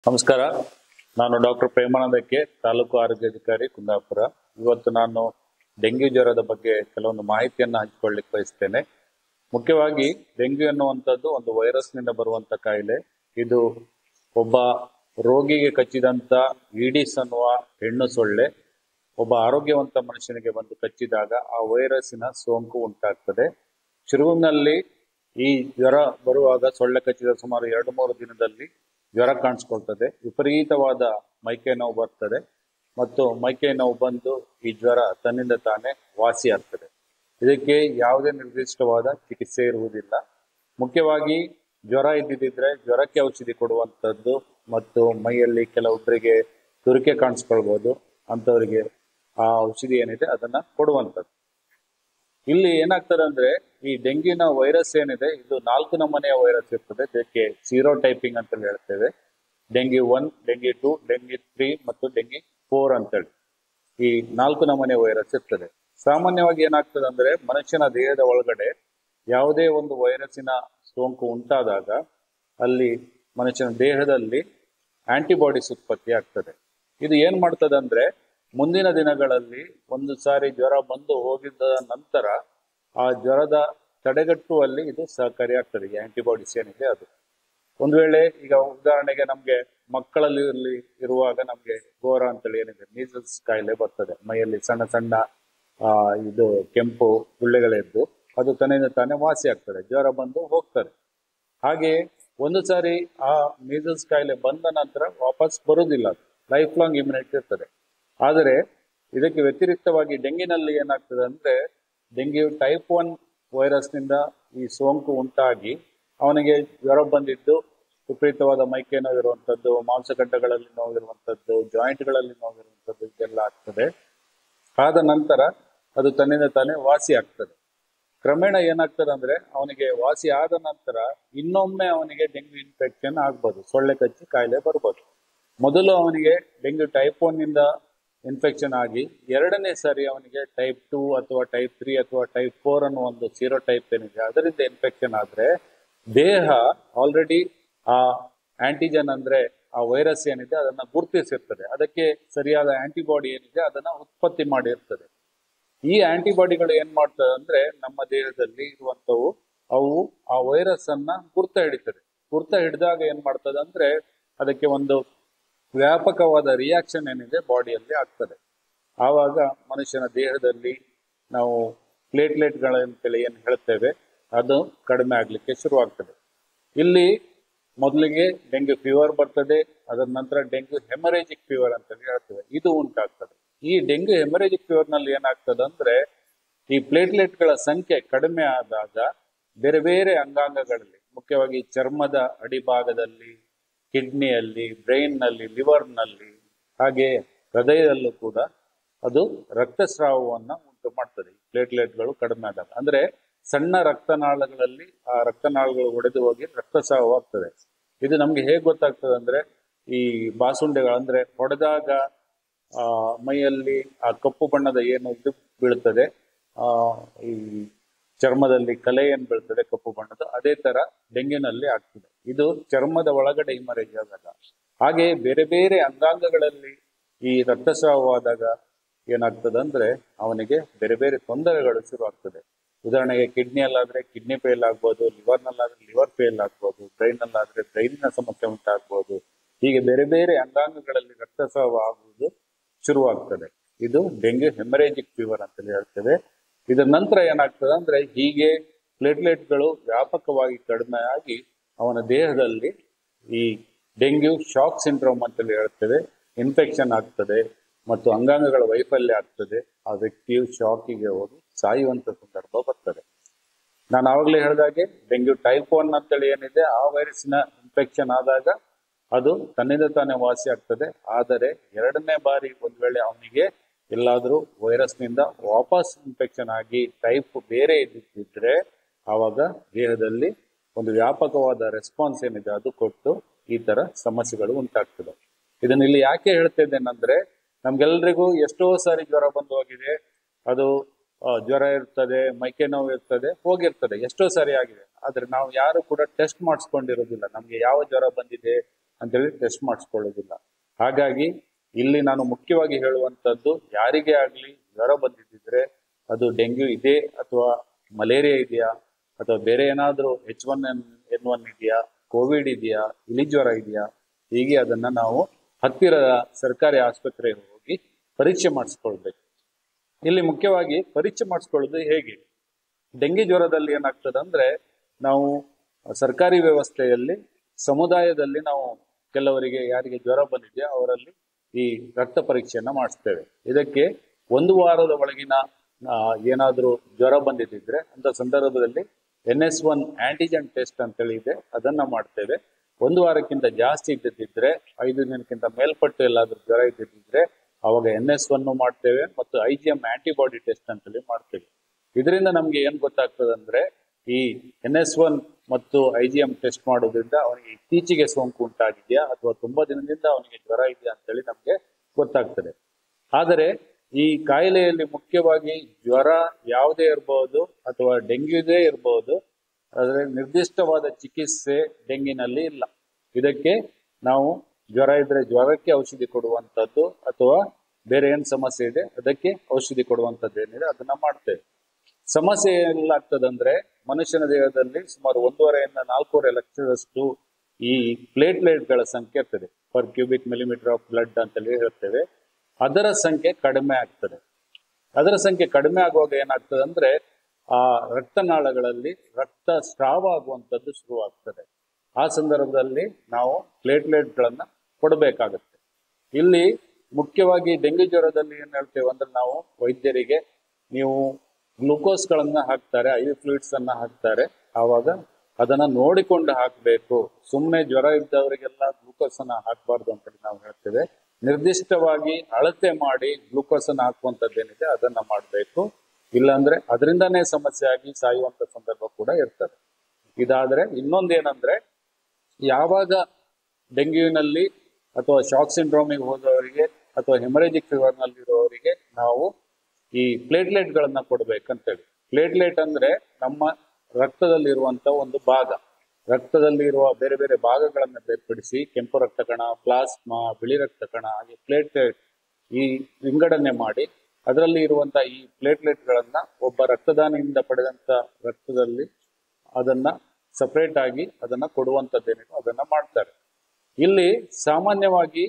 ನಮಸ್ಕಾರ ನಾನು ಡಾಕ್ಟರ್ ಪ್ರೇಮಾನಂದಕ್ಕೆ ತಾಲೂಕು ಆರೋಗ್ಯಾಧಿಕಾರಿ ಕುಂದಾಪುರ ಇವತ್ತು ನಾನು ಡೆಂಗ್ಯೂ ಜ್ವರದ ಬಗ್ಗೆ ಕೆಲವೊಂದು ಮಾಹಿತಿಯನ್ನು ಹಂಚಿಕೊಳ್ಳಿಕ್ಕೆ ಬಯಸ್ತೇನೆ ಮುಖ್ಯವಾಗಿ ಡೆಂಗ್ಯೂ ಎನ್ನುವಂಥದ್ದು ಒಂದು ವೈರಸ್ನಿಂದ ಬರುವಂತ ಕಾಯಿಲೆ ಇದು ಒಬ್ಬ ರೋಗಿಗೆ ಕಚ್ಚಿದಂತ ಈಡಿಸ್ ಅನ್ನುವ ಹೆಣ್ಣು ಸೊಳ್ಳೆ ಒಬ್ಬ ಆರೋಗ್ಯವಂತ ಮನುಷ್ಯನಿಗೆ ಬಂದು ಕಚ್ಚಿದಾಗ ಆ ವೈರಸ್ಸಿನ ಸೋಂಕು ಉಂಟಾಗ್ತದೆ ಶುರುವಿನಲ್ಲಿ ಈ ಜ್ವರ ಬರುವಾಗ ಸೊಳ್ಳೆ ಕಚ್ಚಿದ ಸುಮಾರು ಎರಡು ಮೂರು ದಿನದಲ್ಲಿ ಜ್ವರ ಕಾಣಿಸ್ಕೊಳ್ತದೆ ವಿಪರೀತವಾದ ಮೈಕೈ ನೋವು ಬರ್ತದೆ ಮತ್ತು ಮೈಕೈ ನೋವು ಬಂದು ಈ ಜ್ವರ ತನ್ನಿಂದ ತಾನೇ ವಾಸಿ ಆಗ್ತದೆ ಇದಕ್ಕೆ ಯಾವುದೇ ನಿರ್ದಿಷ್ಟವಾದ ಚಿಕಿತ್ಸೆ ಇರುವುದಿಲ್ಲ ಮುಖ್ಯವಾಗಿ ಜ್ವರ ಇದ್ದಿದ್ರೆ ಜ್ವರಕ್ಕೆ ಔಷಧಿ ಕೊಡುವಂಥದ್ದು ಮತ್ತು ಮೈಯಲ್ಲಿ ಕೆಲವೊಬ್ಬರಿಗೆ ತುರಿಕೆ ಕಾಣಿಸ್ಕೊಳ್ಬೋದು ಅಂಥವರಿಗೆ ಆ ಔಷಧಿ ಏನಿದೆ ಅದನ್ನ ಕೊಡುವಂಥದ್ದು ಇಲ್ಲಿ ಏನಾಗ್ತದೆ ಅಂದ್ರೆ ಈ ಡೆಂಗ್ಯೂನ ವೈರಸ್ ಏನಿದೆ ಇದು ನಾಲ್ಕು ನಮೂನೆಯ ವೈರಸ್ ಇರ್ತದೆ ಇದಕ್ಕೆ ಸೀರೋ ಟೈಪಿಂಗ್ ಅಂತ ಹೇಳ್ತೇವೆ dengue one dengue two dengue three ಮತ್ತು ಡೆಂಗ್ಯೂ ಫೋರ್ ಅಂತೇಳಿ ಈ ನಾಲ್ಕು ನಮೂನೆ ವೈರಸ್ ಇರ್ತದೆ ಸಾಮಾನ್ಯವಾಗಿ ಏನಾಗ್ತದೆ ಅಂದ್ರೆ ಮನುಷ್ಯನ ದೇಹದ ಒಳಗಡೆ ಯಾವುದೇ ಒಂದು ವೈರಸ್ಸಿನ ಸೋಂಕು ಉಂಟಾದಾಗ ಅಲ್ಲಿ ಮನುಷ್ಯನ ದೇಹದಲ್ಲಿ ಆಂಟಿಬಾಡೀಸ್ ಉತ್ಪತ್ತಿ ಆಗ್ತದೆ ಇದು ಏನ್ ಮಾಡ್ತದೆ ಅಂದ್ರೆ ಮುಂದಿನ ದಿನಗಳಲ್ಲಿ ಒಂದು ಸಾರಿ ಜ್ವರ ಬಂದು ಹೋಗಿದ್ದ ನಂತರ ಆ ಜ್ವರದ ತಡೆಗಟ್ಟುವಲ್ಲಿ ಇದು ಸಹಕಾರಿಯಾಗ್ತದೆ ಈ ಆಂಟಿಬಾಡೀಸ್ ಏನಿದೆ ಅದು ಒಂದು ವೇಳೆ ಈಗ ಉದಾಹರಣೆಗೆ ನಮ್ಗೆ ಮಕ್ಕಳಲ್ಲಿ ಇರ್ಲಿ ಇರುವಾಗ ನಮ್ಗೆ ಗೋರ ಅಂತೇಳಿ ಏನಿದೆ ಮೀಸಲ್ಸ್ ಕಾಯಿಲೆ ಬರ್ತದೆ ಮೈಯಲ್ಲಿ ಸಣ್ಣ ಸಣ್ಣ ಆ ಇದು ಕೆಂಪು ಗುಳ್ಳೆಗಳೆದ್ದು ಅದು ತನ್ನಿಂದ ತಾನೇ ವಾಸಿ ಆಗ್ತದೆ ಜ್ವರ ಬಂದು ಹೋಗ್ತದೆ ಹಾಗೆ ಒಂದು ಸಾರಿ ಆ ಮೀಸಲ್ಸ್ ಕಾಯಿಲೆ ಬಂದ ನಂತರ ವಾಪಸ್ ಬರುವುದಿಲ್ಲ ಅದು ಲೈಫ್ ಲಾಂಗ್ ಇಮ್ಯುನಿಟಿ ಇರ್ತದೆ ಆದರೆ ಇದಕ್ಕೆ ವ್ಯತಿರಿಕ್ತವಾಗಿ ಡೆಂಗಿನಲ್ಲಿ ಏನಾಗ್ತದೆ ಅಂದ್ರೆ ಡೆಂಗ್ಯೂ ಟೈಪ್ ಒನ್ ವೈರಸ್ನಿಂದ ಈ ಸೋಂಕು ಉಂಟಾಗಿ ಅವನಿಗೆ ಜ್ವರ ಬಂದಿದ್ದು ವಿಪರೀತವಾದ ಮೈಕೈ ನೋವಿರುವಂಥದ್ದು ಮಾಂಸಖಂಡಗಳಲ್ಲಿ ನೋವಿರುವಂಥದ್ದು ಜಾಯಿಂಟ್ಗಳಲ್ಲಿ ನೋವಿರುವಂಥದ್ದು ಇದೆಲ್ಲ ಆಗ್ತದೆ ಆದ ನಂತರ ಅದು ತನ್ನಿಂದ ತಾನೇ ವಾಸಿ ಆಗ್ತದೆ ಕ್ರಮೇಣ ಏನಾಗ್ತದೆ ಅಂದ್ರೆ ಅವನಿಗೆ ವಾಸಿ ಆದ ನಂತರ ಇನ್ನೊಮ್ಮೆ ಅವನಿಗೆ ಡೆಂಗ್ಯೂ ಇನ್ಫೆಕ್ಷನ್ ಆಗ್ಬೋದು ಸೊಳ್ಳೆ ಕಚ್ಚಿ ಕಾಯಿಲೆ ಬರ್ಬೋದು ಮೊದಲು ಅವನಿಗೆ ಡೆಂಗ್ಯೂ ಟೈಪ್ ಒನ್ ಇಂದ ಇನ್ಫೆಕ್ಷನ್ ಆಗಿ ಎರಡನೇ ಸಾರಿ ಅವನಿಗೆ ಟೈಪ್ ಟೂ ಅಥವಾ ಟೈಪ್ ತ್ರೀ ಅಥವಾ ಟೈಪ್ ಫೋರ್ ಅನ್ನೋ ಒಂದು ಸೀರೋ ಟೈಪ್ ಏನಿದೆ ಅದರಿಂದ ಇನ್ಫೆಕ್ಷನ್ ಆದ್ರೆ ದೇಹ ಆಲ್ರೆಡಿ ಆ ಆಂಟಿಜನ್ ಅಂದ್ರೆ ಆ ವೈರಸ್ ಏನಿದೆ ಅದನ್ನ ಗುರುತಿಸಿರ್ತದೆ ಅದಕ್ಕೆ ಸರಿಯಾದ ಆಂಟಿಬಾಡಿ ಏನಿದೆ ಅದನ್ನ ಉತ್ಪತ್ತಿ ಮಾಡಿರ್ತದೆ ಈ ಆಂಟಿಬಾಡಿಗಳು ಏನ್ ಮಾಡ್ತದೆ ಅಂದ್ರೆ ನಮ್ಮ ದೇಹದಲ್ಲಿ ಇರುವಂತವು ಅವು ಆ ವೈರಸ್ ಅನ್ನ ಗುರ್ತ ಹಿಡಿತದೆ ಗುರ್ತ ಹಿಡಿದಾಗ ಏನ್ ಮಾಡ್ತದೆ ಅಂದ್ರೆ ಅದಕ್ಕೆ ಒಂದು ವ್ಯಾಪಕವಾದ ರಿಯಾಕ್ಷನ್ ಏನಿದೆ ಬಾಡಿಯಲ್ಲಿ ಆಗ್ತದೆ ಆವಾಗ ಮನುಷ್ಯನ ದೇಹದಲ್ಲಿ ನಾವು ಪ್ಲೇಟ್ಲೆಟ್ಗಳಂತೇಳಿ ಏನು ಹೇಳ್ತೇವೆ ಅದು ಕಡಿಮೆ ಆಗ್ಲಿಕ್ಕೆ ಶುರುವಾಗ್ತದೆ ಇಲ್ಲಿ ಮೊದಲಿಗೆ ಡೆಂಗ್ಯೂ ಫೀವರ್ ಬರ್ತದೆ ಅದರ ನಂತರ ಡೆಂಗ್ಯೂ ಹೆಮರೇಜಿಕ್ ಫೀವರ್ ಅಂತೇಳಿ ಹೇಳ್ತೇವೆ ಇದು ಉಂಟಾಗ್ತದೆ ಈ ಡೆಂಗ್ಯೂ ಹೆಮರೇಜಿಕ್ ಫೀವರ್ ನಲ್ಲಿ ಏನಾಗ್ತದೆ ಅಂದ್ರೆ ಈ ಪ್ಲೇಟ್ಲೆಟ್ಗಳ ಸಂಖ್ಯೆ ಕಡಿಮೆ ಆದಾಗ ಬೇರೆ ಬೇರೆ ಅಂಗಾಂಗಗಳಲ್ಲಿ ಮುಖ್ಯವಾಗಿ ಚರ್ಮದ ಅಡಿಭಾಗದಲ್ಲಿ ಕಿಡ್ನಿಯಲ್ಲಿ ಬ್ರೈನ್ನಲ್ಲಿ ಲಿವರ್ನಲ್ಲಿ ಹಾಗೆ ಹೃದಯದಲ್ಲೂ ಕೂಡ ಅದು ರಕ್ತಸ್ರಾವವನ್ನು ಉಂಟು ಮಾಡ್ತದೆ ಈ ಪ್ಲೇಟ್ಲೆಟ್ಗಳು ಕಡಿಮೆ ಆದಾಗ ಅಂದ್ರೆ ಸಣ್ಣ ರಕ್ತನಾಳಗಳಲ್ಲಿ ಆ ರಕ್ತನಾಳಗಳು ಒಡೆದು ಹೋಗಿ ರಕ್ತಸ್ರಾವ ಆಗ್ತದೆ ಇದು ನಮ್ಗೆ ಹೇಗೆ ಗೊತ್ತಾಗ್ತದೆ ಅಂದ್ರೆ ಈ ಬಾಸುಂಡೆಗಳು ಅಂದ್ರೆ ಹೊಡೆದಾಗ ಆ ಮೈಯಲ್ಲಿ ಆ ಕಪ್ಪು ಬಣ್ಣದ ಏನು ಇದು ಬೀಳ್ತದೆ ಆ ಈ ಚರ್ಮದಲ್ಲಿ ಕಲೆ ಏನ್ ಬೀಳ್ತದೆ ಕಪ್ಪು ಬಣ್ಣದ ಅದೇ ತರ ಡೆಂಗ್ಯೂನಲ್ಲಿ ಆಗ್ತದೆ ಇದು ಚರ್ಮದ ಒಳಗಡೆ ಹಿಮರೇಜ್ ಆದಾಗ ಹಾಗೆ ಬೇರೆ ಬೇರೆ ಅಂಗಾಂಗಗಳಲ್ಲಿ ಈ ರಕ್ತಸ್ರಾವವಾದಾಗ ಏನಾಗ್ತದೆ ಅಂದ್ರೆ ಅವನಿಗೆ ಬೇರೆ ಬೇರೆ ತೊಂದರೆಗಳು ಶುರುವಾಗ್ತದೆ ಉದಾಹರಣೆಗೆ ಕಿಡ್ನಿಯಲ್ಲಾದ್ರೆ ಕಿಡ್ನಿ ಫೇಲ್ ಆಗ್ಬೋದು ಲಿವರ್ನಲ್ಲಾದ್ರೆ ಲಿವರ್ ಫೇಲ್ ಆಗ್ಬೋದು ಬ್ರೈನ್ನಲ್ಲಾದ್ರೆ ಬ್ರೈನಿನ ಸಮಸ್ಯೆ ಉಂಟಾಗ್ಬೋದು ಹೀಗೆ ಬೇರೆ ಬೇರೆ ಅಂಗಾಂಗಗಳಲ್ಲಿ ರಕ್ತಸ್ರಾವ ಆಗುವುದು ಶುರುವಾಗ್ತದೆ ಇದು ಡೆಂಗ್ಯೂ ಹೆಮರೇಜಿಕ್ ಫೀವರ್ ಅಂತ ಹೇಳ್ತೇವೆ ಇದರ ನಂತರ ಏನಾಗ್ತದೆ ಅಂದ್ರೆ ಹೀಗೆ ಪ್ಲೇಟ್ಲೆಟ್ಗಳು ವ್ಯಾಪಕವಾಗಿ ಕಡಿಮೆ ಆಗಿ ಅವನ ದೇಹದಲ್ಲಿ ಈ ಡೆಂಗ್ಯೂ ಶಾಕ್ ಸಿಂಡ್ರೋಮ್ ಅಂತೇಳಿ ಹೇಳ್ತೇವೆ ಇನ್ಫೆಕ್ಷನ್ ಆಗ್ತದೆ ಮತ್ತು ಅಂಗಾಂಗಗಳ ವೈಫಲ್ಯ ಆಗ್ತದೆ ಆ ವ್ಯಕ್ತಿಯು ಶಾಕಿಗೆ ಹೋಗಿ ಸಾಯುವಂತ ಸಂದರ್ಭ ಬರ್ತದೆ ನಾನು ಆವಾಗಲೇ ಹೇಳಿದಾಗೆ ಡೆಂಗ್ಯೂ ಟೈಪ್ ಒನ್ ಅಂತೇಳಿ ಏನಿದೆ ಆ ವೈರಸ್ನ ಇನ್ಫೆಕ್ಷನ್ ಆದಾಗ ಅದು ತನ್ನಿಂದ ತಾನೇ ವಾಸಿ ಆಗ್ತದೆ ಆದರೆ ಎರಡನೇ ಬಾರಿ ಒಂದ್ ವೇಳೆ ಅವನಿಗೆ ಎಲ್ಲಾದ್ರೂ ವೈರಸ್ನಿಂದ ವಾಪಸ್ ಇನ್ಫೆಕ್ಷನ್ ಆಗಿ ಟೈಪ್ ಬೇರೆ ಇದ್ದಿದ್ರೆ ಆವಾಗ ದೇಹದಲ್ಲಿ ಒಂದು ವ್ಯಾಪಕವಾದ ರೆಸ್ಪಾನ್ಸ್ ಏನಿದೆ ಅದು ಕೊಟ್ಟು ಈ ತರ ಸಮಸ್ಯೆಗಳು ಉಂಟಾಗ್ತದೆ ಇದನ್ನ ಇಲ್ಲಿ ಯಾಕೆ ಹೇಳ್ತಾ ಇದ್ದೇನೆಂದ್ರೆ ನಮ್ಗೆಲ್ರಿಗೂ ಎಷ್ಟೋ ಸಾರಿ ಜ್ವರ ಬಂದು ಹೋಗಿದೆ ಅದು ಆ, ಜ್ವರ ಇರ್ತದೆ ಮೈಕೆ ನೋವು ಇರ್ತದೆ ಹೋಗಿರ್ತದೆ ಎಷ್ಟೋ ಸಾರಿ ಆಗಿದೆ ಆದ್ರೆ ನಾವು ಯಾರು ಕೂಡ ಟೆಸ್ಟ್ ಮಾಡಿಸ್ಕೊಂಡಿರೋದಿಲ್ಲ ನಮ್ಗೆ ಯಾವ ಜ್ವರ ಬಂದಿದೆ ಅಂತೇಳಿ ಟೆಸ್ಟ್ ಮಾಡಿಸ್ಕೊಳ್ಳೋದಿಲ್ಲ ಹಾಗಾಗಿ ಇಲ್ಲಿ ನಾನು ಮುಖ್ಯವಾಗಿ ಹೇಳುವಂತದ್ದು ಯಾರಿಗೇ ಆಗ್ಲಿ ಜ್ವರ ಬಂದಿದ್ದಿದ್ರೆ ಅದು ಡೆಂಗ್ಯೂ ಇದೆ ಅಥವಾ ಮಲೇರಿಯಾ ಇದೆಯಾ ಅಥವಾ ಬೇರೆ ಏನಾದ್ರೂ H one N N one ಇದೆಯಾ ಕೋವಿಡ್ ಇದೆಯಾ ಇಲಿ ಜ್ವರ ಇದೆಯಾ ಹೀಗೆ ಅದನ್ನ ನಾವು ಹತ್ತಿರದ ಸರ್ಕಾರಿ ಆಸ್ಪತ್ರೆಗೆ ಹೋಗಿ ಪರೀಕ್ಷೆ ಮಾಡಿಸ್ಕೊಳ್ಬೇಕು ಇಲ್ಲಿ ಮುಖ್ಯವಾಗಿ ಪರೀಕ್ಷೆ ಮಾಡಿಸ್ಕೊಳ್ಳೋದು ಹೇಗೆ ಡೆಂಗಿ ಜ್ವರದಲ್ಲಿ ಏನಾಗ್ತದೆ ಅಂದ್ರೆ ನಾವು ಸರ್ಕಾರಿ ವ್ಯವಸ್ಥೆಯಲ್ಲಿ ಸಮುದಾಯದಲ್ಲಿ ನಾವು ಕೆಲವರಿಗೆ ಯಾರಿಗೆ ಜ್ವರ ಬಂದಿದೆಯೋ ಅವರಲ್ಲಿ ಈ ರಕ್ತ ಪರೀಕ್ಷೆಯನ್ನ ಮಾಡಿಸ್ತೇವೆ ಇದಕ್ಕೆ ಒಂದು ವಾರದ ಒಳಗಿನ ಆ, ಏನಾದ್ರೂ ಜ್ವರ ಬಂದಿದ್ದಿದ್ರೆ ಅಂತ ಸಂದರ್ಭದಲ್ಲಿ N S one antigen test ಅಂತೇಳಿ ಇದೆ ಅದನ್ನ ಮಾಡ್ತೇವೆ ಒಂದು ವಾರಕ್ಕಿಂತ ಜಾಸ್ತಿ ಇದ್ದಿದ್ದಿದ್ರೆ ಐದು ದಿನಕ್ಕಿಂತ ಮೇಲ್ಪಟ್ಟು ಎಲ್ಲಾದ್ರೂ ಜ್ವರ ಇದ್ದಿದ್ದಿದ್ರೆ ಅವಾಗ ಎನ್ ಎಸ್ ಒನ್ ಮಾಡ್ತೇವೆ ಮತ್ತು I G M antibody test ಅಂತೇಳಿ ಮಾಡ್ತೇವೆ ಇದರಿಂದ ನಮ್ಗೆ ಏನ್ ಗೊತ್ತಾಗ್ತದೆ ಅಂದ್ರೆ ಈ ಎನ್ ಎಸ್ ಒನ್ ಮತ್ತು ಐ ಜಿ ಎಂ ಟೆಸ್ಟ್ ಮಾಡೋದ್ರಿಂದ ಅವನಿಗೆ ಇತ್ತೀಚೆಗೆ ಸೋಂಕು ಉಂಟಾಗಿದೆಯಾ ಅಥವಾ ತುಂಬಾ ದಿನದಿಂದ ಅವನಿಗೆ ಜ್ವರ ಇದೆಯಾ ಅಂತೇಳಿ ನಮ್ಗೆ ಗೊತ್ತಾಗ್ತದೆ ಆದರೆ ಈ ಕಾಯಿಲೆಯಲ್ಲಿ ಮುಖ್ಯವಾಗಿ ಜ್ವರ ಯಾವುದೇ ಇರಬಹುದು ಅಥವಾ ಡೆಂಗ್ಯೂದೇ ಇರಬಹುದು ಆದರೆ ನಿರ್ದಿಷ್ಟವಾದ ಚಿಕಿತ್ಸೆ ಡೆಂಗಿನಲ್ಲಿ ಇಲ್ಲ ಇದಕ್ಕೆ ನಾವು ಜ್ವರ ಇದ್ರೆ ಜ್ವರಕ್ಕೆ ಔಷಧಿ ಕೊಡುವಂತದ್ದು ಅಥವಾ ಬೇರೆ ಏನ್ ಸಮಸ್ಯೆ ಇದೆ ಅದಕ್ಕೆ ಔಷಧಿ ಕೊಡುವಂತದ್ದು ಏನಿದೆ ಅದನ್ನ ಮಾಡ್ತೇವೆ ಸಮಸ್ಯೆ ಏನಾಗ್ತದಂದ್ರೆ ಮನುಷ್ಯನ ದೇಹದಲ್ಲಿ ಸುಮಾರು ಒಂದೂವರೆಯಿಂದ ನಾಲ್ಕೂವರೆ ಲಕ್ಷದಷ್ಟು ಈ ಪ್ಲೇಟ್ಲೆಟ್ಗಳ ಸಂಖ್ಯೆ ಇರ್ತದೆ per cubic millimetre of blood ಅಂತೇಳಿ ಹೇಳ್ತೇವೆ ಅದರ ಸಂಖ್ಯೆ ಕಡಿಮೆ ಆಗ್ತದೆ ಅದರ ಸಂಖ್ಯೆ ಕಡಿಮೆ ಆಗುವಾಗ ಏನಾಗ್ತದೆ ಅಂದ್ರೆ ಆ ರಕ್ತನಾಳಗಳಲ್ಲಿ ರಕ್ತ ಸ್ರಾವ ಆಗುವಂಥದ್ದು ಶುರುವಾಗ್ತದೆ ಆ ಸಂದರ್ಭದಲ್ಲಿ ನಾವು ಪ್ಲೇಟ್ಲೆಟ್ಗಳನ್ನ ಕೊಡಬೇಕಾಗುತ್ತೆ ಇಲ್ಲಿ ಮುಖ್ಯವಾಗಿ ಡೆಂಗ್ಯೂ ಜ್ವರದಲ್ಲಿ ಏನ್ ಹೇಳ್ತೇವೆ ಅಂದ್ರೆ ನಾವು ವೈದ್ಯರಿಗೆ ನೀವು ಗ್ಲೂಕೋಸ್ಗಳನ್ನ ಹಾಕ್ತಾರೆ ಐ ಫ್ಲೂಯಿಡ್ಸ್ ಅನ್ನ ಹಾಕ್ತಾರೆ ಆವಾಗ ಅದನ್ನ ನೋಡಿಕೊಂಡು ಹಾಕಬೇಕು ಸುಮ್ಮನೆ ಜ್ವರ ಇದ್ದವರಿಗೆಲ್ಲ ಗ್ಲೂಕೋಸ್ ಅನ್ನ ಹಾಕಬಾರ್ದು ಅಂತೇಳಿ ನಾವು ಹೇಳ್ತೇವೆ ನಿರ್ದಿಷ್ಟವಾಗಿ ಅಳತೆ ಮಾಡಿ ಗ್ಲೂಕೋಸ್ ಅನ್ನ ಹಾಕುವಂತದ್ದೇನಿದೆ ಅದನ್ನ ಮಾಡಬೇಕು ಇಲ್ಲಾಂದ್ರೆ ಅದರಿಂದಾನೇ ಸಮಸ್ಯೆ ಆಗಿ ಸಾಯುವಂತ ಸಂದರ್ಭ ಕೂಡ ಇರ್ತದೆ ಇದಾದ್ರೆ ಇನ್ನೊಂದೇನಂದ್ರೆ ಯಾವಾಗ ಡೆಂಗ್ಯೂನಲ್ಲಿ ಅಥವಾ ಶಾಕ್ ಸಿಂಡ್ರೋಮಿಗೆ ಹೋದವರಿಗೆ ಅಥವಾ ಹೆಮರೇಜಿಕ್ ಫೀವರ್ ನಲ್ಲಿರುವವರಿಗೆ ನಾವು ಈ ಪ್ಲೇಟ್ಲೆಟ್ ಗಳನ್ನ ಕೊಡ್ಬೇಕಂತೇಳಿ ಪ್ಲೇಟ್ಲೆಟ್ ಅಂದ್ರೆ ನಮ್ಮ ರಕ್ತದಲ್ಲಿರುವಂತ ಒಂದು ಭಾಗ ರಕ್ತದಲ್ಲಿ ಇರುವ ಬೇರೆ ಬೇರೆ ಭಾಗಗಳನ್ನ ಬೇರ್ಪಡಿಸಿ ಕೆಂಪು ರಕ್ತ ಕಣ ಪ್ಲಾಸ್ಮಾ ಬಿಳಿ ರಕ್ತ ಕಣ ಹಾಗೆ ಪ್ಲೇಟ್ಲೆಟ್ ಈ ವಿಂಗಡಣೆ ಮಾಡಿ ಅದರಲ್ಲಿ ಇರುವಂತ ಈ ಪ್ಲೇಟ್ಲೆಟ್ ಗಳನ್ನ ಒಬ್ಬ ರಕ್ತದಾನಿಯಿಂದ ಪಡೆದಂತ ರಕ್ತದಲ್ಲಿ ಅದನ್ನ ಸಪರೇಟ್ ಆಗಿ ಅದನ್ನ ಕೊಡುವಂತದ್ದೇನಿದೆ ಅದನ್ನ ಮಾಡ್ತಾರೆ ಇಲ್ಲಿ ಸಾಮಾನ್ಯವಾಗಿ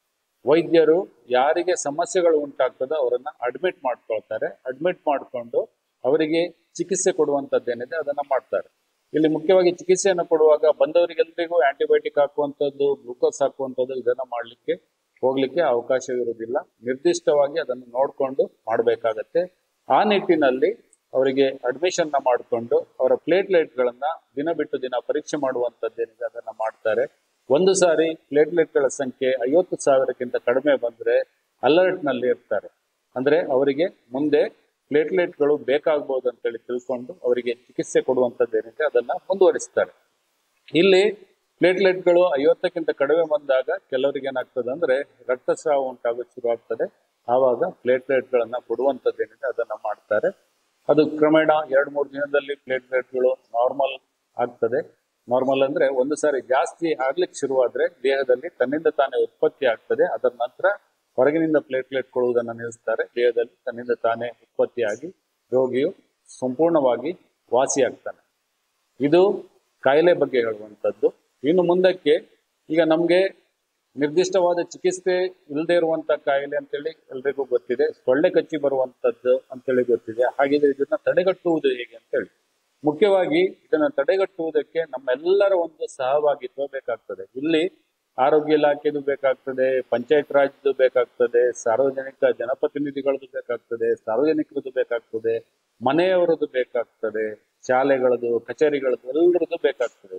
ವೈದ್ಯರು ಯಾರಿಗೆ ಸಮಸ್ಯೆಗಳು ಉಂಟಾಗ್ತದೋ ಅವರನ್ನ ಅಡ್ಮಿಟ್ ಮಾಡ್ಕೊಳ್ತಾರೆ ಅಡ್ಮಿಟ್ ಮಾಡಿಕೊಂಡು ಅವರಿಗೆ ಚಿಕಿತ್ಸೆ ಕೊಡುವಂತದ್ದೇನಿದೆ ಅದನ್ನ ಮಾಡ್ತಾರೆ ಇಲ್ಲಿ ಮುಖ್ಯವಾಗಿ ಚಿಕಿತ್ಸೆಯನ್ನು ಕೊಡುವಾಗ ಬಂದವರಿಗೆಲ್ಲರಿಗೂ ಆಂಟಿಬಯೋಟಿಕ್ ಹಾಕುವಂಥದ್ದು ಗ್ಲೂಕೋಸ್ ಹಾಕುವಂಥದ್ದು ಇದನ್ನ ಮಾಡ್ಲಿಕ್ಕೆ ಹೋಗ್ಲಿಕ್ಕೆ ಅವಕಾಶವಿರುವುದಿಲ್ಲ ನಿರ್ದಿಷ್ಟವಾಗಿ ಅದನ್ನು ನೋಡ್ಕೊಂಡು ಮಾಡಬೇಕಾಗತ್ತೆ ಆ ನಿಟ್ಟಿನಲ್ಲಿ ಅವರಿಗೆ ಅಡ್ಮಿಷನ್ ನ ಮಾಡಿಕೊಂಡು ಅವರ ಪ್ಲೇಟ್ಲೆಟ್ ಗಳನ್ನ ದಿನ ಬಿಟ್ಟು ದಿನ ಪರೀಕ್ಷೆ ಮಾಡುವಂತದ್ದೇನಿದೆ ಅದನ್ನ ಮಾಡ್ತಾರೆ ಒಂದು ಸಾರಿ ಪ್ಲೇಟ್ಲೆಟ್ ಗಳ ಸಂಖ್ಯೆ ಐವತ್ತು ಸಾವಿರಕ್ಕಿಂತ ಕಡಿಮೆ ಬಂದ್ರೆ ಅಲರ್ಟ್ ನಲ್ಲಿ ಇರ್ತಾರೆ ಅಂದ್ರೆ ಅವರಿಗೆ ಮುಂದೆ ಪ್ಲೇಟ್ಲೆಟ್ಗಳು ಬೇಕಾಗಬಹುದು ಅಂತೇಳಿ ತಿಳ್ಕೊಂಡು ಅವರಿಗೆ ಚಿಕಿತ್ಸೆ ಕೊಡುವಂತದ್ದೇನಿದೆ ಅದನ್ನ ಮುಂದುವರಿಸ್ತಾರೆ ಇಲ್ಲಿ ಪ್ಲೇಟ್ಲೆಟ್ಗಳು ಐವತ್ತಕ್ಕಿಂತ ಕಡಿಮೆ ಬಂದಾಗ ಕೆಲವರಿಗೆ ಏನಾಗ್ತದೆ ಅಂದ್ರೆ ರಕ್ತಸ್ರಾವ ಉಂಟಾಗೋದು ಶುರು ಆಗ್ತದೆ ಆವಾಗ ಪ್ಲೇಟ್ಲೆಟ್ಗಳನ್ನ ಕೊಡುವಂತದ್ದೇನಿದೆ ಅದನ್ನ ಮಾಡ್ತಾರೆ ಅದು ಕ್ರಮೇಣ ಎರಡ್ ಮೂರು ದಿನದಲ್ಲಿ ಪ್ಲೇಟ್ಲೆಟ್ಗಳು ನಾರ್ಮಲ್ ಆಗ್ತದೆ ನಾರ್ಮಲ್ ಅಂದ್ರೆ ಒಂದು ಸಾರಿ ಜಾಸ್ತಿ ಆಗ್ಲಿಕ್ಕೆ ಶುರುವಾದ್ರೆ ದೇಹದಲ್ಲಿ ತನ್ನಿಂದ ತಾನೇ ಉತ್ಪತ್ತಿ ಆಗ್ತದೆ ಅದರ ನಂತರ ಹೊರಗಿನಿಂದ ಪ್ಲೇಟ್ಲೆಟ್ ಕೊಡುವುದನ್ನು ನಿಲ್ಲಿಸ್ತಾರೆ ದೇಹದಲ್ಲಿ ತನ್ನಿಂದ ತಾನೇ ಉತ್ಪತ್ತಿಯಾಗಿ ರೋಗಿಯು ಸಂಪೂರ್ಣವಾಗಿ ವಾಸಿಯಾಗ್ತಾನೆ ಇದು ಕಾಯಿಲೆ ಬಗ್ಗೆ ಹೇಳುವಂಥದ್ದು ಇನ್ನು ಮುಂದಕ್ಕೆ ಈಗ ನಮ್ಗೆ ನಿರ್ದಿಷ್ಟವಾದ ಚಿಕಿತ್ಸೆ ಇಲ್ಲದೆ ಇರುವಂತ ಕಾಯಿಲೆ ಅಂತೇಳಿ ಎಲ್ರಿಗೂ ಗೊತ್ತಿದೆ ಸೊಳ್ಳೆ ಕಚ್ಚಿ ಬರುವಂತದ್ದು ಅಂತೇಳಿ ಗೊತ್ತಿದೆ ಹಾಗಿದ್ರೆ ಇದನ್ನ ತಡೆಗಟ್ಟುವುದು ಹೇಗೆ ಅಂತೇಳಿ ಮುಖ್ಯವಾಗಿ ಇದನ್ನ ತಡೆಗಟ್ಟುವುದಕ್ಕೆ ನಮ್ಮೆಲ್ಲರ ಒಂದು ಸಹಭಾಗಿತ್ವ ಬೇಕಾಗ್ತದೆ ಇಲ್ಲಿ ಆರೋಗ್ಯ ಇಲಾಖೆದು ಬೇಕಾಗ್ತದೆ ಪಂಚಾಯತ್ ರಾಜ್ದು ಬೇಕಾಗ್ತದೆ ಸಾರ್ವಜನಿಕ ಜನಪ್ರತಿನಿಧಿಗಳದ್ದು ಬೇಕಾಗ್ತದೆ ಸಾರ್ವಜನಿಕರದ್ದು ಬೇಕಾಗ್ತದೆ ಮನೆಯವರದ್ದು ಬೇಕಾಗ್ತದೆ ಶಾಲೆಗಳದ್ದು ಕಚೇರಿಗಳದ್ದು ಎಲ್ಲರದ್ದು ಬೇಕಾಗ್ತದೆ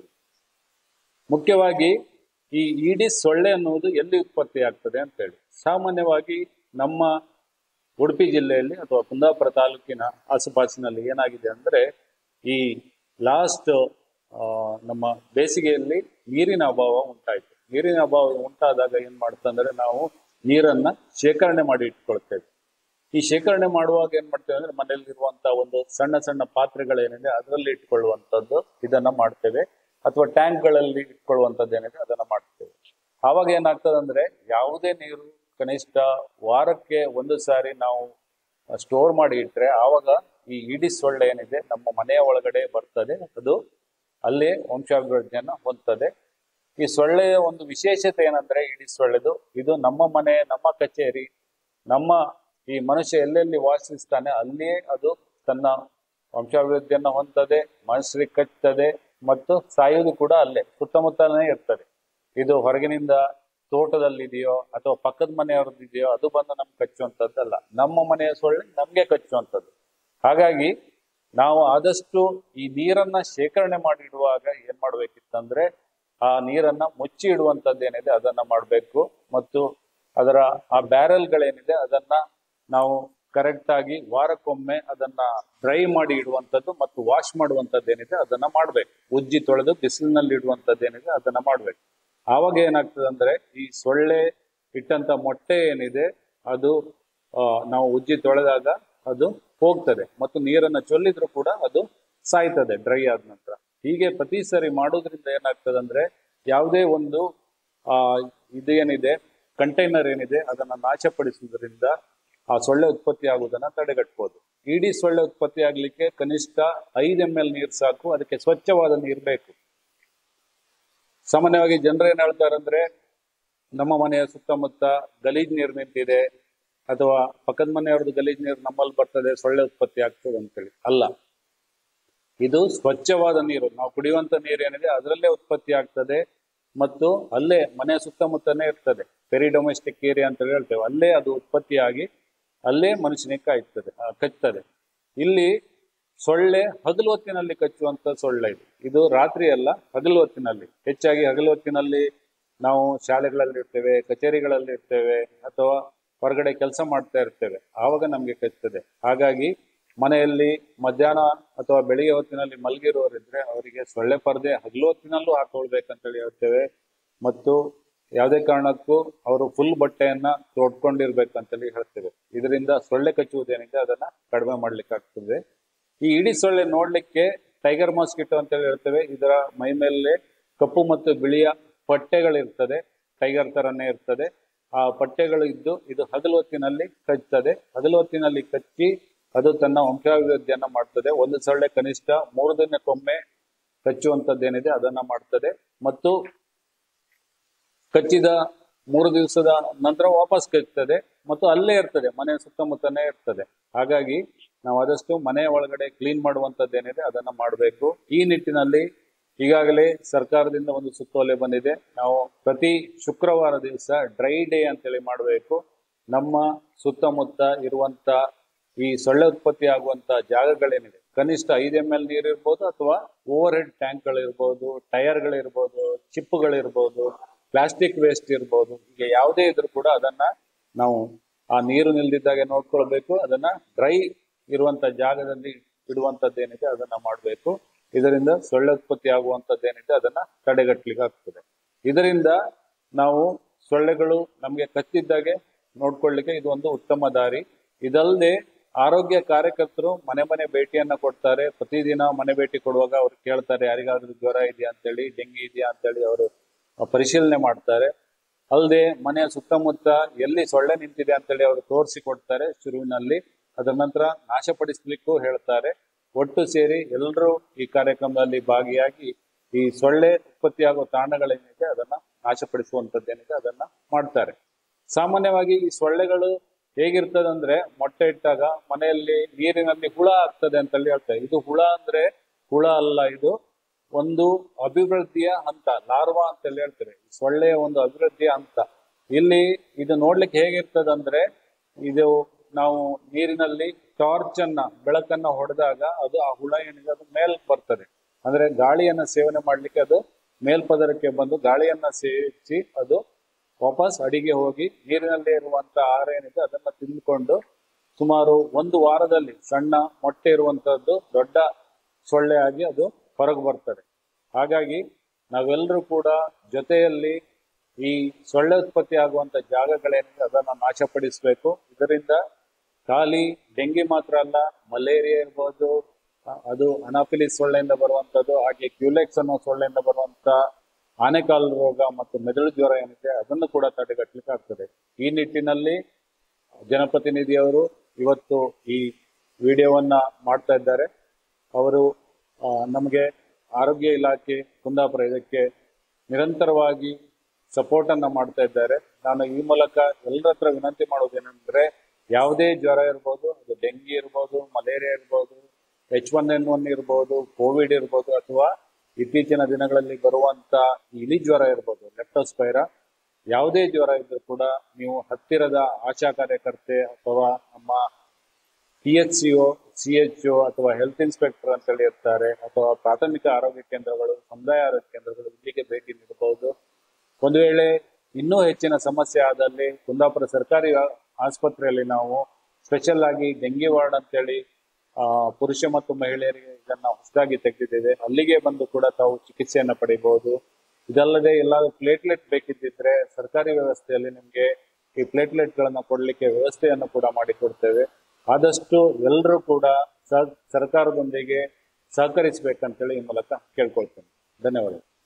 ಮುಖ್ಯವಾಗಿ ಈ ಇಡೀ ಸೊಳ್ಳೆ ಅನ್ನುವುದು ಎಲ್ಲಿ ಉತ್ಪತ್ತಿ ಆಗ್ತದೆ ಅಂತೇಳಿ ಸಾಮಾನ್ಯವಾಗಿ ನಮ್ಮ ಉಡುಪಿ ಜಿಲ್ಲೆಯಲ್ಲಿ ಅಥವಾ ಕುಂದಾಪುರ ತಾಲೂಕಿನ ಆಸುಪಾಸಿನಲ್ಲಿ ಏನಾಗಿದೆ ಅಂದ್ರೆ ಈ ಲಾಸ್ಟ್ ನಮ್ಮ ಬೇಸಿಗೆಯಲ್ಲಿ ನೀರಿನ ಅಭಾವ ಉಂಟಾಯಿತು ನೀರಿನ ಅಭಾವ ಉಂಟಾದಾಗ ಏನ್ ಮಾಡ್ತಂದ್ರೆ ನಾವು ನೀರನ್ನ ಶೇಖರಣೆ ಮಾಡಿ ಇಟ್ಕೊಳ್ತೇವೆ ಈ ಶೇಖರಣೆ ಮಾಡುವಾಗ ಏನ್ ಮಾಡ್ತೇವೆ ಅಂದ್ರೆ ಮನೆಯಲ್ಲಿರುವಂತ ಒಂದು ಸಣ್ಣ ಸಣ್ಣ ಪಾತ್ರೆಗಳೇನಿದೆ ಅದರಲ್ಲಿ ಇಟ್ಕೊಳ್ಳುವಂಥದ್ದು ಇದನ್ನ ಮಾಡ್ತೇವೆ ಅಥವಾ ಟ್ಯಾಂಕ್ಗಳಲ್ಲಿ ಇಟ್ಕೊಳ್ಳುವಂಥದ್ದು ಏನಿದೆ ಅದನ್ನ ಮಾಡ್ತೇವೆ ಆವಾಗ ಏನಾಗ್ತದೆ ಅಂದ್ರೆ ಯಾವುದೇ ನೀರು ಕನಿಷ್ಠ ವಾರಕ್ಕೆ ಒಂದು ಸಾರಿ ನಾವು ಸ್ಟೋರ್ ಮಾಡಿ ಇಟ್ರೆ ಆವಾಗ ಈ ಇಡೀ ಸೊಳ್ಳೆ ಏನಿದೆ ನಮ್ಮ ಮನೆಯ ಒಳಗಡೆ ಬರ್ತದೆ ಅದು ಅಲ್ಲೇ ವಂಶಾಭಿವೃದ್ಧಿಯನ್ನ ಹೊಂದ್ತದೆ ಈ ಸೊಳ್ಳೆಯ ಒಂದು ವಿಶೇಷತೆ ಏನಂದ್ರೆ ಇಡೀ ಸೊಳ್ಳೆದು ಇದು ನಮ್ಮ ಮನೆ ನಮ್ಮ ಕಚೇರಿ ನಮ್ಮ ಈ ಮನುಷ್ಯ ಎಲ್ಲೆಲ್ಲಿ ವಾಸಿಸ್ತಾನೆ ಅಲ್ಲಿಯೇ ಅದು ತನ್ನ ವಂಶಾಭಿವೃದ್ಧಿಯನ್ನು ಹೊಂದದೆ ಮನುಷ್ಯರಿಗೆ ಕಚ್ಚುತ್ತದೆ ಮತ್ತು ಸಾಯುವುದು ಕೂಡ ಅಲ್ಲೇ ಸುತ್ತಮುತ್ತಲೇ ಇರ್ತದೆ ಇದು ಹೊರಗಿನಿಂದ ತೋಟದಲ್ಲಿದೆಯೋ ಅಥವಾ ಪಕ್ಕದ ಮನೆಯವ್ರದ್ದಿದೆಯೋ ಅದು ಬಂದು ನಮ್ಗೆ ಕಚ್ಚುವಂಥದ್ದಲ್ಲ ನಮ್ಮ ಮನೆಯ ಸೊಳ್ಳೆ ನಮ್ಗೆ ಕಚ್ಚುವಂಥದ್ದು ಹಾಗಾಗಿ ನಾವು ಆದಷ್ಟು ಈ ನೀರನ್ನ ಶೇಖರಣೆ ಮಾಡಿ ಇಡುವಾಗ ಏನ್ ಮಾಡ್ಬೇಕಿತ್ತಂದ್ರೆ ಆ ನೀರನ್ನ ಮುಚ್ಚಿ ಇಡುವಂತದ್ದು ಏನಿದೆ ಅದನ್ನ ಮಾಡಬೇಕು ಮತ್ತು ಅದರ ಆ ಬ್ಯಾರೆಲ್ಗಳೇನಿದೆ ಅದನ್ನ ನಾವು ಕರೆಕ್ಟ್ ಆಗಿ ವಾರಕ್ಕೊಮ್ಮೆ ಅದನ್ನ ಡ್ರೈ ಮಾಡಿ ಇಡುವಂತದ್ದು ಮತ್ತು ವಾಶ್ ಮಾಡುವಂತದ್ದು ಏನಿದೆ ಅದನ್ನ ಮಾಡ್ಬೇಕು ಉಜ್ಜಿ ತೊಳೆದು ಬಿಸಿಲಿನಲ್ಲಿ ಇಡುವಂತದ್ದು ಏನಿದೆ ಅದನ್ನ ಮಾಡ್ಬೇಕು ಆವಾಗ ಏನಾಗ್ತದೆ ಅಂದ್ರೆ ಈ ಸೊಳ್ಳೆ ಇಟ್ಟಂತ ಮೊಟ್ಟೆ ಏನಿದೆ ಅದು ಆ, ನಾವು ಉಜ್ಜಿ ತೊಳೆದಾಗ ಅದು ಹೋಗ್ತದೆ ಮತ್ತು ನೀರನ್ನ ಚೊಲ್ಲಿದ್ರು ಕೂಡ ಅದು ಸಾಯ್ತದೆ ಡ್ರೈ ಆದ ನಂತರ ಹೀಗೆ ಪ್ರತಿ ಸರಿ ಮಾಡೋದ್ರಿಂದ ಏನಾಗ್ತದೆ ಅಂದ್ರೆ ಯಾವುದೇ ಒಂದು ಆ ಇದೇನಿದೆ ಕಂಟೈನರ್ ಏನಿದೆ ಅದನ್ನ ನಾಶಪಡಿಸುವುದರಿಂದ ಆ ಸೊಳ್ಳೆ ಉತ್ಪತ್ತಿ ಆಗುವುದನ್ನ ತಡೆಗಟ್ಟಬಹುದು ಇಡೀ ಸೊಳ್ಳೆ ಉತ್ಪತ್ತಿ ಆಗ್ಲಿಕ್ಕೆ ಕನಿಷ್ಠ ಐದು ಎಂ ಎಲ್ ನೀರು ಸಾಕು ಅದಕ್ಕೆ ಸ್ವಚ್ಛವಾದ ನೀರು ಬೇಕು ಸಾಮಾನ್ಯವಾಗಿ ಜನರು ಏನ್ ಹೇಳ್ತಾರಂದ್ರೆ ನಮ್ಮ ಮನೆಯ ಸುತ್ತಮುತ್ತ ಗಲೀಜ್ ನೀರು ನಿಂತಿದೆ ಅಥವಾ ಪಕ್ಕದ ಮನೆಯವ್ರದ್ದು ಗಲೀಜ್ ನೀರು ನಮ್ಮಲ್ಲಿ ಬರ್ತದೆ ಸೊಳ್ಳೆ ಉತ್ಪತ್ತಿ ಆಗ್ತದೆ ಅಂತೇಳಿ ಅಲ್ಲ ಇದು ಸ್ವಚ್ಛವಾದ ನೀರು ನಾವು ಕುಡಿಯುವಂತ ನೀರು ಏನಿದೆ ಅದರಲ್ಲೇ ಉತ್ಪತ್ತಿ ಆಗ್ತದೆ ಮತ್ತು ಅಲ್ಲೇ ಮನೆ ಸುತ್ತಮುತ್ತನೇ ಇರ್ತದೆ ಪೆರಿ ಡೊಮೆಸ್ಟಿಕ್ ಏರಿಯಾ ಅಂತ ಹೇಳ್ತೇವೆ ಅಲ್ಲೇ ಅದು ಉತ್ಪತ್ತಿಯಾಗಿ ಅಲ್ಲೇ ಮನುಷ್ಯನಿಗೆ ಕಾಯ್ತದೆ ಆ, ಕಚ್ತದೆ ಇಲ್ಲಿ ಸೊಳ್ಳೆ ಹಗಲು ಹೊತ್ತಿನಲ್ಲಿ ಕಚ್ಚುವಂತ ಸೊಳ್ಳೆ ಇದು ಇದು ರಾತ್ರಿ ಅಲ್ಲ ಹಗಲು ಹೊತ್ತಿನಲ್ಲಿ ಹೆಚ್ಚಾಗಿ ಹಗಲು ಹೊತ್ತಿನಲ್ಲಿ ನಾವು ಶಾಲೆಗಳಲ್ಲಿ ಇರ್ತೇವೆ ಕಚೇರಿಗಳಲ್ಲಿ ಇರ್ತೇವೆ ಅಥವಾ ಹೊರಗಡೆ ಕೆಲಸ ಮಾಡ್ತಾ ಇರ್ತೇವೆ ಆವಾಗ ನಮ್ಗೆ ಕಚ್ತದೆ ಹಾಗಾಗಿ ಮನೆಯಲ್ಲಿ ಮಧ್ಯಾಹ್ನ ಅಥವಾ ಬೆಳಿಗ್ಗೆ ಹೊತ್ತಿನಲ್ಲಿ ಮಲಗಿರುವವರಿದ್ರೆ ಅವರಿಗೆ ಸೊಳ್ಳೆ ಪರದೆ ಹಗಲು ಹೊತ್ತಿನಲ್ಲೂ ಹಾಕೊಳ್ಬೇಕಂತೇಳಿ ಹೇಳ್ತೇವೆ ಮತ್ತು ಯಾವುದೇ ಕಾರಣಕ್ಕೂ ಅವರು ಫುಲ್ ಬಟ್ಟೆಯನ್ನ ತೊಡ್ಕೊಂಡಿರ್ಬೇಕಂತೇಳಿ ಹೇಳ್ತೇವೆ ಇದರಿಂದ ಸೊಳ್ಳೆ ಕಚ್ಚುವುದೇನಿದೆ ಅದನ್ನ ಕಡಿಮೆ ಮಾಡ್ಲಿಕ್ಕೆ ಆಗ್ತದೆ ಈ ಇಡೀ ಸೊಳ್ಳೆ ನೋಡ್ಲಿಕ್ಕೆ ಟೈಗರ್ ಮಾಸ್ಕಿಟೋ ಅಂತೇಳಿ ಹೇಳ್ತೇವೆ ಇದರ ಮೈ ಮೇಲೆ ಕಪ್ಪು ಮತ್ತು ಬಿಳಿಯ ಪಟ್ಟೆಗಳಿರ್ತದೆ ಟೈಗರ್ ತರನೇ ಇರ್ತದೆ ಆ ಪಟ್ಟೆಗಳು ಇದ್ದು ಇದು ಹಗಲು ಹೊತ್ತಿನಲ್ಲಿ ಕಚ್ಚುತ್ತದೆ ಹಗಲು ಹೊತ್ತಿನಲ್ಲಿ ಕಚ್ಚಿ ಅದು ತನ್ನ ವಂಶಾಭಿವೃದ್ಧಿಯನ್ನ ಮಾಡ್ತದೆ ಒಂದು ಸೊಳ್ಳೆ ಕನಿಷ್ಠ ಮೂರು ದಿನಕ್ಕೊಮ್ಮೆ ಕಚ್ಚುವಂತದ್ದೇನಿದೆ ಅದನ್ನ ಮಾಡ್ತದೆ ಮತ್ತು ಕಚ್ಚಿದ ಮೂರು ದಿವಸದ ನಂತರ ವಾಪಸ್ ಕಚ್ಚುತ್ತದೆ ಮತ್ತು ಅಲ್ಲೇ ಇರ್ತದೆ ಮನೆ ಸುತ್ತಮುತ್ತನೇ ಇರ್ತದೆ ಹಾಗಾಗಿ ನಾವು ಆದಷ್ಟು ಮನೆ ಒಳಗಡೆ ಕ್ಲೀನ್ ಮಾಡುವಂತದ್ದೇನಿದೆ ಅದನ್ನ ಮಾಡಬೇಕು ಈ ನಿಟ್ಟಿನಲ್ಲಿ ಈಗಾಗಲೇ ಸರ್ಕಾರದಿಂದ ಒಂದು ಸುತ್ತೋಲೆ ಬಂದಿದೆ ನಾವು ಪ್ರತಿ ಶುಕ್ರವಾರ ದಿವಸ ಡ್ರೈ ಡೇ ಅಂತೇಳಿ ಮಾಡಬೇಕು ನಮ್ಮ ಸುತ್ತಮುತ್ತ ಇರುವಂತ ಈ ಸೊಳ್ಳೆ ಉತ್ಪತ್ತಿ ಆಗುವಂತ ಜಾಗಗಳೇನಿದೆ ಕನಿಷ್ಠ ಐದು ಎಂ ಎಲ್ ನೀರು ಇರ್ಬೋದು ಅಥವಾ ಓವರ್ ಹೆಡ್ ಟ್ಯಾಂಕ್ಗಳಿರ್ಬೋದು ಟೈರ್ಗಳಿರ್ಬೋದು ಚಿಪ್ಪುಗಳಿರ್ಬೋದು ಪ್ಲಾಸ್ಟಿಕ್ ವೇಸ್ಟ್ ಇರ್ಬೋದು ಈಗ ಯಾವುದೇ ಇದ್ರೂ ಕೂಡ ಅದನ್ನ ನಾವು ಆ ನೀರು ನಿಲ್ದಿದ್ದಾಗೆ ನೋಡ್ಕೊಳ್ಬೇಕು ಅದನ್ನ ಡ್ರೈ ಇರುವಂತ ಜಾಗದಲ್ಲಿ ಇಡುವಂತದ್ದೇನಿದೆ ಅದನ್ನ ಮಾಡಬೇಕು ಇದರಿಂದ ಸೊಳ್ಳೆ ಉತ್ಪತ್ತಿ ಆಗುವಂತದ್ದೇನಿದೆ ಅದನ್ನ ತಡೆಗಟ್ಟಲಿಕ್ಕೆ ಆಗ್ತದೆ ಇದರಿಂದ ನಾವು ಸೊಳ್ಳೆಗಳು ನಮಗೆ ಕಚ್ಚಿದ್ದಾಗೆ ನೋಡ್ಕೊಳ್ಳಿಕ್ಕೆ ಇದು ಒಂದು ಉತ್ತಮ ದಾರಿ ಇದಲ್ಲದೆ ಆರೋಗ್ಯ ಕಾರ್ಯಕರ್ತರು ಮನೆ ಮನೆ ಭೇಟಿಯನ್ನ ಕೊಡ್ತಾರೆ ಪ್ರತಿದಿನ ಮನೆ ಭೇಟಿ ಕೊಡುವಾಗ ಅವ್ರು ಕೇಳ್ತಾರೆ ಯಾರಿಗಾದ್ರೂ ಜ್ವರ ಇದೆಯಾ ಅಂತೇಳಿ ಡೆಂಗಿ ಇದೆಯಾ ಅಂತೇಳಿ ಅವರು ಪರಿಶೀಲನೆ ಮಾಡ್ತಾರೆ ಅಲ್ಲದೆ ಮನೆಯ ಸುತ್ತಮುತ್ತ ಎಲ್ಲಿ ಸೊಳ್ಳೆ ನಿಂತಿದೆ ಅಂತೇಳಿ ಅವರು ತೋರಿಸಿ ಕೊಡ್ತಾರೆ ಶುರುವಿನಲ್ಲಿ ಅದರ ನಂತರ ನಾಶಪಡಿಸ್ಲಿಕ್ಕೂ ಹೇಳ್ತಾರೆ ಒಟ್ಟು ಸೇರಿ ಎಲ್ಲರೂ ಈ ಕಾರ್ಯಕ್ರಮದಲ್ಲಿ ಭಾಗಿಯಾಗಿ ಈ ಸೊಳ್ಳೆ ಉತ್ಪತ್ತಿಯಾಗುವ ತಾಣಗಳೇನಿದೆ ಅದನ್ನ ನಾಶಪಡಿಸುವಂತದ್ದೇನಿದೆ ಅದನ್ನ ಮಾಡ್ತಾರೆ ಸಾಮಾನ್ಯವಾಗಿ ಈ ಸೊಳ್ಳೆಗಳು ಹೇಗಿರ್ತದಂದ್ರೆ ಮೊಟ್ಟೆ ಇಟ್ಟಾಗ ಮನೆಯಲ್ಲಿ ನೀರಿನಲ್ಲಿ ಹುಳ ಆಗ್ತದೆ ಅಂತೇಳಿ ಹೇಳ್ತಾರೆ ಇದು ಹುಳ ಅಂದ್ರೆ ಹುಳ ಅಲ್ಲ ಇದು ಒಂದು ಅಭಿವೃದ್ಧಿಯ ಹಂತ ಲಾರ್ವಾ ಅಂತೇಳಿ ಹೇಳ್ತಾರೆ ಈ ಸೊಳ್ಳೆಯ ಒಂದು ಅಭಿವೃದ್ಧಿಯ ಹಂತ ಇಲ್ಲಿ ಇದು ನೋಡ್ಲಿಕ್ಕೆ ಹೇಗಿರ್ತದಂದ್ರೆ ಇದು ನಾವು ನೀರಿನಲ್ಲಿ ಟಾರ್ಚ್ ಅನ್ನ ಬೆಳಕನ್ನ ಹೊಡೆದಾಗ ಅದು ಆ ಹುಳ ಏನಿದೆ ಅದು ಮೇಲ್ ಬರ್ತದೆ ಅಂದ್ರೆ ಗಾಳಿಯನ್ನ ಸೇವನೆ ಮಾಡ್ಲಿಕ್ಕೆ ಅದು ಮೇಲ್ಪದರಕ್ಕೆ ಬಂದು ಗಾಳಿಯನ್ನ ಸೇವಿಸಿ ಅದು ವಾಪಸ್ ಅಡಿಗೆ ಹೋಗಿ ನೀರಿನಲ್ಲಿ ಇರುವಂತ ಆಹಾರ ಏನಿದೆ ಅದನ್ನ ತಿಂದ್ಕೊಂಡು ಸುಮಾರು ಒಂದು ವಾರದಲ್ಲಿ ಸಣ್ಣ ಮೊಟ್ಟೆ ಇರುವಂತದ್ದು ದೊಡ್ಡ ಸೊಳ್ಳೆ ಆಗಿ ಅದು ಹೊರಗೆ ಬರ್ತದೆ ಹಾಗಾಗಿ ನಾವೆಲ್ಲರೂ ಕೂಡ ಜೊತೆಯಲ್ಲಿ ಈ ಸೊಳ್ಳೆ ಉತ್ಪತ್ತಿ ಆಗುವಂತ ಜಾಗಗಳೇನಿದೆ ಅದನ್ನ ನಾಶಪಡಿಸಬೇಕು ಇದರಿಂದ ಖಾಲಿ ಡೆಂಗಿ ಮಾತ್ರ ಅಲ್ಲ ಮಲೇರಿಯಾ ಇರ್ಬೋದು ಅ- ಅದು ಅನಾಫಿಲಿಸ್ ಸೊಳ್ಳೆಯಿಂದ ಬರುವಂತದ್ದು ಹಾಗೆ ಕ್ಯೂಲೆಕ್ಸ್ ಅನ್ನೋ ಸೊಳ್ಳೆಯಿಂದ ಬರುವಂತ ಆನೆಕಾಲು ರೋಗ ಮತ್ತು ಮೆದುಳು ಜ್ವರ ಏನಿದೆ ಅದನ್ನು ಕೂಡ ತಡೆಗಟ್ಟಲಿಕ್ಕೆ ಆಗ್ತದೆ ಈ ನಿಟ್ಟಿನಲ್ಲಿ ಜನಪ್ರತಿನಿಧಿಯವರು ಇವತ್ತು ಈ ವಿಡಿಯೋವನ್ನ ಮಾಡ್ತಾ ಇದ್ದಾರೆ ಅವರು ಆ, ನಮಗೆ ಆರೋಗ್ಯ ಇಲಾಖೆ ಕುಂದಾಪುರ ಇದಕ್ಕೆ ನಿರಂತರವಾಗಿ ಸಪೋರ್ಟ್ ಅನ್ನ ಮಾಡ್ತಾ ಇದ್ದಾರೆ ನಾನು ಈ ಮೂಲಕ ಎಲ್ಲರ ಹತ್ರ ವಿನಂತಿ ಮಾಡೋದೇನೆಂದ್ರೆ ಯಾವುದೇ ಜ್ವರ ಇರ್ಬೋದು ಅದು ಡೆಂಗಿ ಇರ್ಬೋದು ಮಲೇರಿಯಾ ಇರ್ಬೋದು ಎಚ್ ಒನ್ ಎನ್ ಒನ್ ಇರ್ಬೋದು ಕೋವಿಡ್ ಇರ್ಬೋದು ಅಥವಾ ಇತ್ತೀಚಿನ ದಿನಗಳಲ್ಲಿ ಬರುವಂತ ಇಲಿ ಜ್ವರ ಇರ್ಬೋದು ಲೆಪ್ಟೋಸ್ಪೈರಾ ಯಾವುದೇ ಜ್ವರ ಇದ್ರೂ ಕೂಡ ನೀವು ಹತ್ತಿರದ ಆಶಾ ಕಾರ್ಯಕರ್ತೆ ಅಥವಾ ನಮ್ಮ P H C O C H O ಅಥವಾ ಹೆಲ್ತ್ ಇನ್ಸ್ಪೆಕ್ಟರ್ ಅಂತೇಳಿ ಇರ್ತಾರೆ ಅಥವಾ ಪ್ರಾಥಮಿಕ ಆರೋಗ್ಯ ಕೇಂದ್ರಗಳು ಸಮುದಾಯ ಆರೋಗ್ಯ ಕೇಂದ್ರಗಳು ಇಲ್ಲಿಗೆ ಭೇಟಿ ನೀಡಬಹುದು ಒಂದು ವೇಳೆ ಇನ್ನೂ ಹೆಚ್ಚಿನ ಸಮಸ್ಯೆ ಆದಲ್ಲಿ ಕುಂದಾಪುರ ಸರ್ಕಾರಿ ಆ- ಆಸ್ಪತ್ರೆಯಲ್ಲಿ ನಾವು ಸ್ಪೆಷಲ್ ಆಗಿ ಡೆಂಗಿ ವಾರ್ಡ್ ಅಂತೇಳಿ ಆ, ಪುರುಷ ಮತ್ತು ಮಹಿಳೆಯರಿಗೆ ಇದನ್ನ ಹೊಸದಾಗಿ ತೆಗೆದಿದ್ದೇವೆ ಅಲ್ಲಿಗೆ ಬಂದು ಕೂಡ ತಾವು ಚಿಕಿತ್ಸೆಯನ್ನ ಪಡಿಬಹುದು ಇದಲ್ಲದೆ ಎಲ್ಲಾದ್ರೂ ಪ್ಲೇಟ್ಲೆಟ್ ಬೇಕಿದ್ದಿದ್ರೆ ಸರ್ಕಾರಿ ವ್ಯವಸ್ಥೆಯಲ್ಲಿ ನಿಮ್ಗೆ ಈ ಪ್ಲೇಟ್ಲೆಟ್ ಗಳನ್ನ ಕೊಡ್ಲಿಕ್ಕೆ ವ್ಯವಸ್ಥೆಯನ್ನು ಕೂಡ ಮಾಡಿಕೊಡ್ತೇವೆ ಆದಷ್ಟು ಎಲ್ಲರೂ ಕೂಡ ಸ- ಸರ್ಕಾರದೊಂದಿಗೆ ಸಹಕರಿಸಬೇಕಂತೇಳಿ ಈ ಮೂಲಕ ಕೇಳ್ಕೊಳ್ತೇನೆ ಧನ್ಯವಾದ